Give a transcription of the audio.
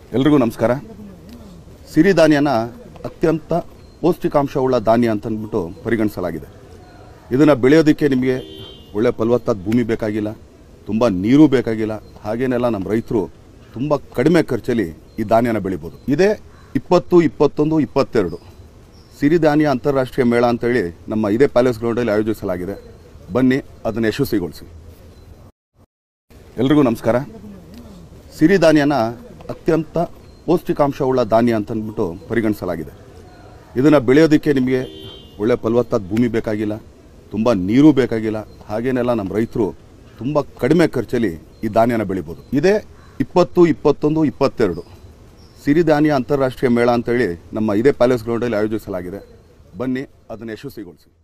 ಎಲ್ರಿಗೂ ನಮಸ್ಕಾರ ಸಿರಿಧಾನ್ಯನ ಅತ್ಯಂತ ಪೌಷ್ಟಿಕಾಂಶವುಳ್ಳ ಧಾನ್ಯ ಅಂತ ಅಂದ್ಬಿಟ್ಟು ಪರಿಗಣಿಸಲಾಗಿದೆ ಇದನ್ನು ಬೆಳೆಯೋದಕ್ಕೆ ನಿಮಗೆ ಒಳ್ಳೆ ಫಲವತ್ತಾದ ಭೂಮಿ ಬೇಕಾಗಿಲ್ಲ ತುಂಬ ನೀರು ಬೇಕಾಗಿಲ್ಲ ಹಾಗೇನೆಲ್ಲ ನಮ್ಮ ರೈತರು ತುಂಬ ಕಡಿಮೆ ಖರ್ಚಲ್ಲಿ ಈ ಧಾನ್ಯನ ಬೆಳಿಬೋದು ಇದೇ ಇಪ್ಪತ್ತು ಇಪ್ಪತ್ತೊಂದು ಇಪ್ಪತ್ತೆರಡು ಸಿರಿಧಾನ್ಯ ಅಂತಾರಾಷ್ಟ್ರೀಯ ಮೇಳ ಅಂತೇಳಿ ನಮ್ಮ ಇದೇ ಪ್ಯಾಲೇಸ್ ಗ್ರೌಂಡಲ್ಲಿ ಆಯೋಜಿಸಲಾಗಿದೆ ಬನ್ನಿ ಅದನ್ನು ಯಶಸ್ವಿಗೊಳಿಸಿ ಎಲ್ರಿಗೂ ನಮಸ್ಕಾರ ಸಿರಿಧಾನ್ಯನ ಅತ್ಯಂತ ಪೌಷ್ಟಿಕಾಂಶವುಳ್ಳ ಧಾನ್ಯ ಅಂತ ಅಂದ್ಬಿಟ್ಟು ಪರಿಗಣಿಸಲಾಗಿದೆ ಇದನ್ನು ಬೆಳೆಯೋದಕ್ಕೆ ನಿಮಗೆ ಒಳ್ಳೆ ಫಲವತ್ತಾದ ಭೂಮಿ ಬೇಕಾಗಿಲ್ಲ ತುಂಬ ನೀರು ಬೇಕಾಗಿಲ್ಲ ಹಾಗೇನೆಲ್ಲ ನಮ್ಮ ರೈತರು ತುಂಬ ಕಡಿಮೆ ಖರ್ಚಲ್ಲಿ ಈ ಧಾನ್ಯನ ಬೆಳಿಬೋದು ಇದೇ ಇಪ್ಪತ್ತು ಇಪ್ಪತ್ತೊಂದು ಇಪ್ಪತ್ತೆರಡು ಸಿರಿಧಾನ್ಯ ಅಂತಾರಾಷ್ಟ್ರೀಯ ಮೇಳ ಅಂತೇಳಿ ನಮ್ಮ ಇದೇ ಪ್ಯಾಲೇಸ್ ಗ್ರೌಂಡಲ್ಲಿ ಆಯೋಜಿಸಲಾಗಿದೆ ಬನ್ನಿ ಅದನ್ನು ಯಶಸ್ವಿಗೊಳಿಸಿ